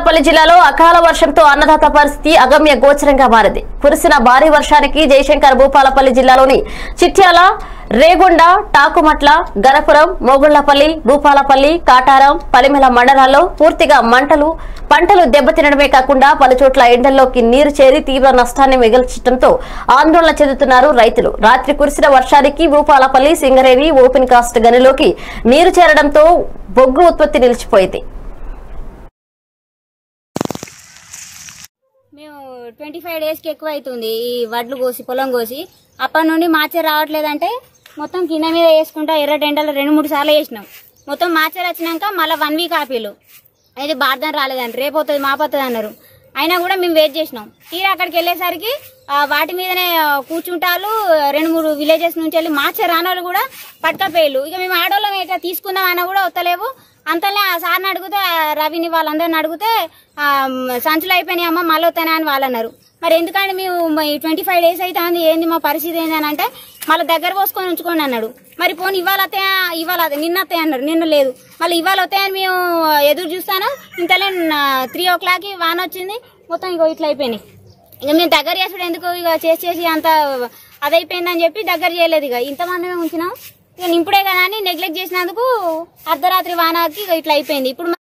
భూపాలపల్లి జిల్లాలో అకాల వర్షంతో అన్నదాత పరిస్థితి అగమ్య గోచరంగా మారింది కురిసిన భారీ వర్షానికి జయశంకర్ భూపాలపల్లి జిల్లాలోని చిట్యాల రేగొండ టాకుమట్ల గరపురం మోగుళ్లపల్లి భూపాలపల్లి కాటారం పలిమెల మండలాల్లో పూర్తిగా మంటలు పంటలు దెబ్బతినడమే కాకుండా పలుచోట్ల ఎండల్లోకి నీరు చేరి తీవ్ర నష్టాన్ని మిగిల్చడంతో ఆందోళన చెందుతున్నారు రైతులు రాత్రి కురిసిన వర్షానికి భూపాలపల్లి సింగరేణి ఓపెన్ కాస్ట్ గనిలోకి నీరు చేరడంతో బొగ్గు ఉత్పత్తి నిలిచిపోయింది మేము ట్వంటీ ఫైవ్ డేస్కి ఎక్కువ అవుతుంది ఈ వడ్లు కోసి పొలం కోసి అప్పటి నుండి మార్చే రావట్లేదంటే మొత్తం కింద మీద వేసుకుంటా ఎర్ర టెండలు రెండు మూడు సార్లు వేసినాం మొత్తం మార్చర్ వచ్చినాక మళ్ళీ వన్ వీక్ ఆపీలు అయితే బార్దం రాలేదండి రేపు అవుతుంది మాపోతుంది అన్నారు అయినా కూడా మేము వెయిట్ చేసినాం తీరా అక్కడికి వెళ్ళేసరికి ఆ, వాటి మీదనే ఆ, కూర్చుంటాలు రెండు మూడు విలేజెస్ నుంచి వెళ్ళి మార్చే రానోళ్ళు కూడా పట్టుకపోయారు ఇక మేము ఆడోళ్ళం అయితే తీసుకుందాం అన్నా కూడా వస్తలేవు అంతలే ఆ సార్ని అడిగితే ఆ రవిని వాళ్ళందరిని అడిగితే ఆ, మ్, సంచులు అయిపోయినాయి అమ్మ మళ్ళీ వస్తానే అని వాళ్ళు అన్నారు మరి ఎందుకంటే మేము ట్వంటీ ఫైవ్ డేస్ అయితే అంది ఏంది మా పరిస్థితి ఏంది అని అంటే మళ్ళీ దగ్గర పోసుకొని ఉంచుకోండి అన్నాడు మరి పోనీ ఇవాళ వస్తాయా ఇవాళ అదే- నిన్న వస్తాయి అన్నారు నిన్న లేదు మళ్ళీ ఇవాళ వస్తాయని మేము ఎదురు చూస్తాను ఇంతలే త్రీ ఓ క్లాక్కి వాన వచ్చింది మొత్తం ఇగో ఇట్లా అయిపోయినాయి ఇక మేము దగ్గర చేసుడు ఎందుకు ఇక చేసి చేసి అంత అదైపోయిందని చెప్పి దగ్గర చేయలేదు ఇక ఇంతమంది ఉంచినాం ఇక నింపుడే కదా అని నెగ్లెక్ట్ చేసినందుకు అర్ధరాత్రి వానాకి ఇక ఇట్లా అయిపోయింది ఇప్పుడు